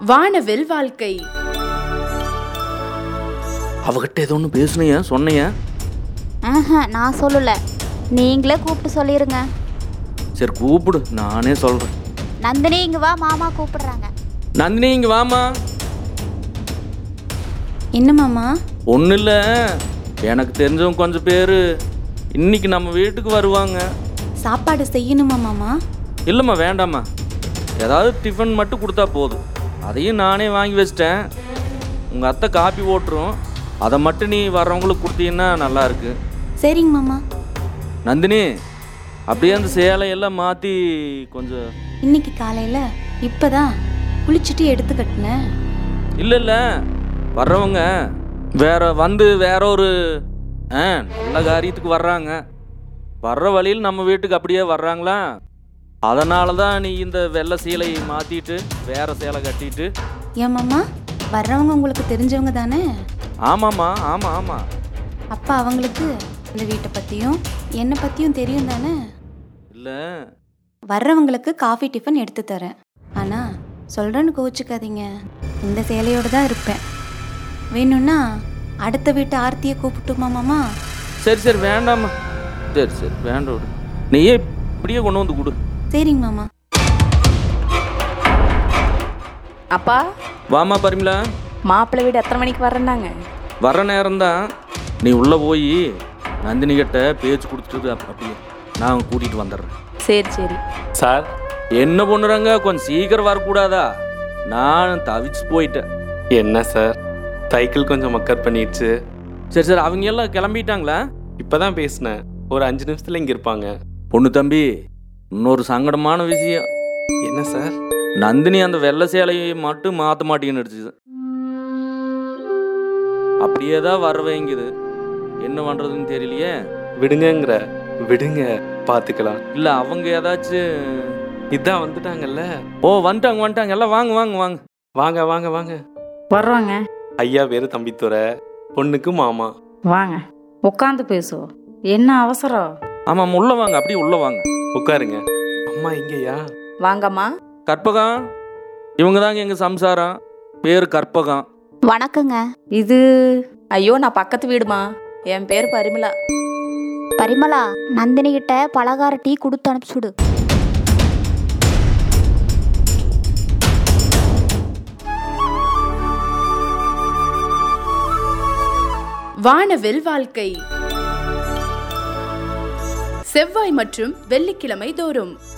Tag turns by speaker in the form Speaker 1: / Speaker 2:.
Speaker 1: வானவில் வாழ்க்கை
Speaker 2: அவகிட்ட ஏதோ ஒன்று பேசுனியா சொன்னியா
Speaker 3: ஆஹா நான் சொல்லல நீங்களே கூப்பிட்டு சொல்லிருங்க
Speaker 2: சரி கூப்பிடு நானே சொல்கிறேன்
Speaker 3: நந்தினி இங்க வா மாமா கூப்பிடுறாங்க
Speaker 2: நந்தினி இங்கே வாமா
Speaker 4: என்ன மாமா
Speaker 2: ஒன்றும் இல்லை எனக்கு தெரிஞ்சவங்க கொஞ்சம் பேர் இன்னைக்கு நம்ம வீட்டுக்கு வருவாங்க
Speaker 4: சாப்பாடு செய்யணுமா மாமா
Speaker 2: இல்லைம்மா வேண்டாம்மா ஏதாவது டிஃபன் மட்டும் கொடுத்தா போதும் அதையும் நானே வாங்கி வச்சிட்டேன் உங்கள் அத்தை காப்பி ஓட்டுரும் அதை மட்டும் நீ வர்றவங்களுக்கு கொடுத்தீங்கன்னா நல்லா இருக்கு
Speaker 4: சரிங்க மாமா
Speaker 2: நந்தினி அப்படியே அந்த சேலையெல்லாம் மாற்றி கொஞ்சம்
Speaker 4: இன்னைக்கு காலையில் இப்போதான் குளிச்சுட்டு எடுத்து கட்டினேன்
Speaker 2: இல்லை இல்லை வர்றவங்க வேற வந்து வேற ஒரு ஆ நல்ல காரியத்துக்கு வர்றாங்க வர்ற வழியில் நம்ம வீட்டுக்கு அப்படியே வர்றாங்களா அதனால தான் நீ இந்த வெள்ளை சீலை மாற்றிட்டு வேற சேலை கட்டிட்டு
Speaker 4: ஏன் மாமா வர்றவங்க உங்களுக்கு தெரிஞ்சவங்க தானே
Speaker 2: ஆமாம்மா ஆமாம் ஆமாம்
Speaker 4: அப்பா அவங்களுக்கு இந்த வீட்டை பற்றியும் என்னை பற்றியும் தெரியும் தானே
Speaker 2: இல்லை
Speaker 4: வர்றவங்களுக்கு காஃபி டிஃபன் எடுத்து தரேன் ஆனால் சொல்கிறேன்னு கோச்சிக்காதீங்க இந்த சேலையோடு தான் இருப்பேன் வேணும்னா அடுத்த வீட்டு ஆர்த்தியை கூப்பிட்டுமா மாமா
Speaker 2: சரி சரி வேண்டாம்மா சரி சரி வேண்டாம் விடு நீயே இப்படியே கொண்டு வந்து கொடு
Speaker 4: சரிங்க மாமா
Speaker 5: அப்பா
Speaker 2: வாமா பரிமலா
Speaker 5: மாப்பிள்ளை வீடு எத்தனை மணிக்கு வர்றேன்னாங்க
Speaker 2: வர்ற நேரம்தான் நீ உள்ளே போய் நந்தினி கிட்ட பேச்சு கொடுத்துட்டு அப்~ அப்படியே நான் கூட்டிகிட்டு வந்துடுறேன்
Speaker 5: சரி சரி
Speaker 6: சார்
Speaker 2: என்ன பண்ணுறாங்க கொஞ்சம் சீக்கிரம் வரக்கூடாதா நான் தவிச்சு போயிட்டேன்
Speaker 6: என்ன சார் சைக்கிள் கொஞ்சம் மக்கர் பண்ணிடுச்சு
Speaker 2: சரி சரி அவங்க எல்லாம் கிளம்பிட்டாங்களா
Speaker 6: இப்பதான் பேசினேன் ஒரு அஞ்சு நிமிஷத்துல இங்க இருப்பாங்க
Speaker 2: பொண்ணு தம்பி இன்னொரு சங்கடமான விஷயம்
Speaker 6: என்ன சார்
Speaker 2: நந்தினி அந்த வெள்ளை சேலையை மட்டும் மாற்ற மாட்டேன்னு அடிச்சுது அப்படியே தான் வர வைங்குது என்ன பண்ணுறதுன்னு தெரியலையே
Speaker 6: விடுங்கங்கிற விடுங்க பாத்துக்கலாம்
Speaker 2: இல்லை அவங்க ஏதாச்சும்
Speaker 6: இதான் வந்துட்டாங்கல்ல
Speaker 2: ஓ வந்துட்டாங்க வந்துட்டாங்க எல்லாம் வாங்க வாங்க வாங்க
Speaker 6: வாங்க வாங்க வாங்க
Speaker 7: வர்றோங்க
Speaker 6: ஐயா பேரு தம்பித்துறை பொண்ணுக்கு மாமா
Speaker 7: வாங்க உட்காந்து பேசுவோம் என்ன அவசரம்
Speaker 2: ஆமாம் உள்ளே வாங்க அப்படியே உள்ளே வாங்க
Speaker 6: உட்காருங்க அம்மா இங்கயா
Speaker 5: வாங்கம்மா
Speaker 2: கற்பகம் இவங்க தாங்க எங்கள் சம்சாரம் பேர் கற்பகம்
Speaker 3: வணக்கங்க
Speaker 5: இது ஐயோ நான் பக்கத்து வீடுமா என் பேர் பரிமளா
Speaker 3: பரிமளா நந்தினி கிட்ட பலகார டீ கொடுத்து அனுப்பிச்சுடு
Speaker 1: வானவில் வாழ்க்கை செவ்வாய் மற்றும் வெள்ளிக்கிழமை தோறும்